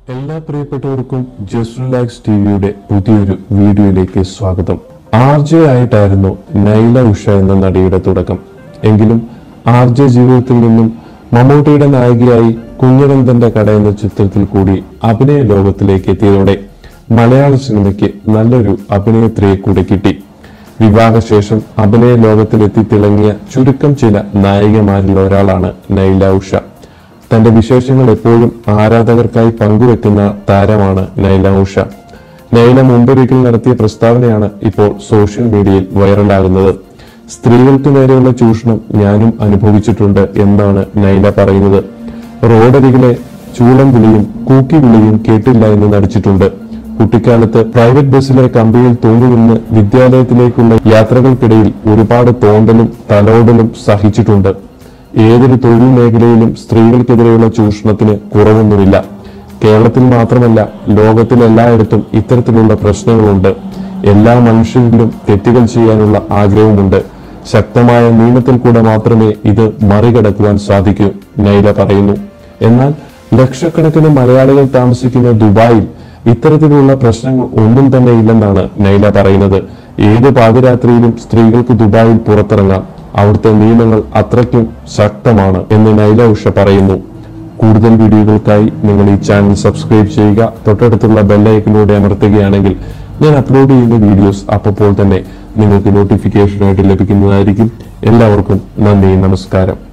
എല്ലാ പ്രിയപ്പെട്ടവർക്കും just relax ടിവിയുടെ പുതിയൊരു വീഡിയോയിലേക്ക് സ്വാഗതം ആർ ജെ ആയിട്ടായിരുന്നു നൈല ഉഷ എന്ന നടിയുടെ തുടക്കം എങ്കിലും ആർ ജെ ജീവിതത്തിൽ നിന്നും മമ്മൂട്ടിയുടെ നായികയായി കുഞ്ഞനന്ദന്റെ കട എന്ന ചിത്രത്തിൽ കൂടി അഭിനയ ലോകത്തിലേക്ക് എത്തിയതോടെ മലയാള സിനിമയ്ക്ക് നല്ലൊരു അഭിനേത്രിയെ കൂടെ കിട്ടി വിവാഹശേഷം അഭിനയ ലോകത്തിലെത്തി തിളങ്ങിയ ചുരുക്കം ചില നായികമാരിൽ ഒരാളാണ് നൈല ഉഷ തന്റെ വിശേഷങ്ങൾ എപ്പോഴും ആരാധകർക്കായി പങ്കുവെക്കുന്ന താരമാണ് നൈല ഉഷ നൈല മുമ്പൊരിക്കൽ നടത്തിയ പ്രസ്താവനയാണ് ഇപ്പോൾ സോഷ്യൽ മീഡിയയിൽ വൈറലാകുന്നത് സ്ത്രീകൾക്ക് നേരെയുള്ള ചൂഷണം ഞാനും അനുഭവിച്ചിട്ടുണ്ട് എന്നാണ് നൈല പറയുന്നത് റോഡരികിലെ ചൂളം വിളിയും കൂക്കി വിളിയും കേട്ടില്ല എന്ന് നടിച്ചിട്ടുണ്ട് കുട്ടിക്കാലത്ത് പ്രൈവറ്റ് ബസ്സിലെ കമ്പിയിൽ തൂങ്ങിനിന്ന് വിദ്യാലയത്തിലേക്കുള്ള യാത്രകൾക്കിടയിൽ ഒരുപാട് തോണ്ടലും തലോടലും സഹിച്ചിട്ടുണ്ട് ഏതൊരു തൊഴിൽ മേഖലയിലും സ്ത്രീകൾക്കെതിരെയുള്ള ചൂഷണത്തിന് കുറവൊന്നുമില്ല കേരളത്തിൽ മാത്രമല്ല ലോകത്തിലെല്ലായിടത്തും ഇത്തരത്തിലുള്ള പ്രശ്നങ്ങളുണ്ട് എല്ലാ മനുഷ്യരിലും തെറ്റുകൾ ചെയ്യാനുള്ള ആഗ്രഹമുണ്ട് ശക്തമായ നിയമത്തിൽ കൂടെ മാത്രമേ ഇത് മറികടക്കുവാൻ സാധിക്കൂ നൈല പറയുന്നു എന്നാൽ ലക്ഷക്കണക്കിന് മലയാളികൾ താമസിക്കുന്ന ദുബായിൽ ഇത്തരത്തിലുള്ള പ്രശ്നങ്ങൾ ഒന്നും തന്നെ ഇല്ലെന്നാണ് നൈല പറയുന്നത് ഏത് പാതിരാത്രിയിലും സ്ത്രീകൾക്ക് ദുബായിൽ പുറത്തിറങ്ങാം അവിടുത്തെ നിയമങ്ങൾ അത്രയ്ക്കും ശക്തമാണ് എന്ന് നൈല ഉഷ പറയുന്നു കൂടുതൽ വീഡിയോകൾക്കായി നിങ്ങൾ ഈ ചാനൽ സബ്സ്ക്രൈബ് ചെയ്യുക തൊട്ടടുത്തുള്ള ബെല്ലൈക്കനോടെ അമർത്തുകയാണെങ്കിൽ ഞാൻ അപ്ലോഡ് ചെയ്യുന്ന വീഡിയോസ് അപ്പോൾ തന്നെ നിങ്ങൾക്ക് നോട്ടിഫിക്കേഷനായിട്ട് ലഭിക്കുന്നതായിരിക്കും എല്ലാവർക്കും നന്ദി നമസ്കാരം